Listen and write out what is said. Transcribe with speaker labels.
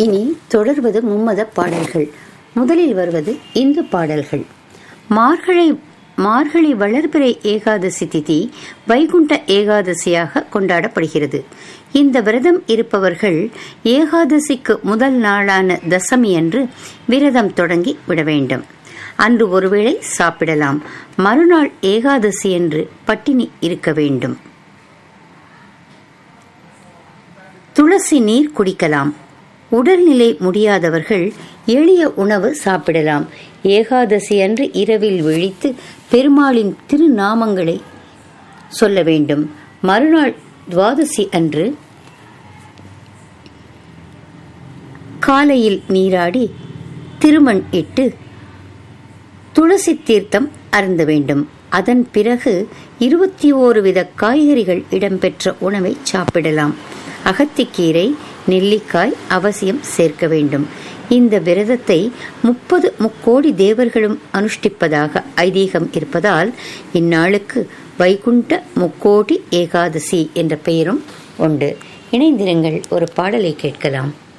Speaker 1: இனி தொடர்வது மும்மத பாடல்கள் முதலில் வருவது இந்து பாடல்கள் மார்கழி மார்கழி வளர்பிறை ஏகாதசி திதி வைகுண்ட ஏகாதசியாக கொண்டாடப்படுகிறது இந்த விரதம் இருப்பவர்கள் ஏகாதசிக்கு முதல் நாளான தசமி அன்று விரதம் தொடங்கி விட வேண்டும் அன்று ஒருவேளை சாப்பிடலாம் மறுநாள் ஏகாதசி என்று பட்டினி இருக்க வேண்டும் துளசி நீர் குடிக்கலாம் உடல்நிலை முடியாதவர்கள் எளிய உணவு சாப்பிடலாம் ஏகாதசி அன்று இரவில் விழித்து பெருமாளின் திருநாமங்களை சொல்ல வேண்டும் மறுநாள் துவாதசி அன்று காலையில் நீராடி திருமண் இட்டு துளசி தீர்த்தம் அருந்த வேண்டும் அதன் பிறகு இருபத்தி ஓரு வித காய்கறிகள் இடம்பெற்ற உணவை சாப்பிடலாம் அகத்திக்கீரை நெல்லிக்காய் அவசியம் சேர்க்க வேண்டும் இந்த விரதத்தை முப்பது முக்கோடி தேவர்களும் அனுஷ்டிப்பதாக ஐதீகம் இருப்பதால் இந்நாளுக்கு வைகுண்ட முக்கோடி ஏகாதசி என்ற பெயரும் உண்டு இணைந்திருங்கள் ஒரு பாடலை கேட்கலாம்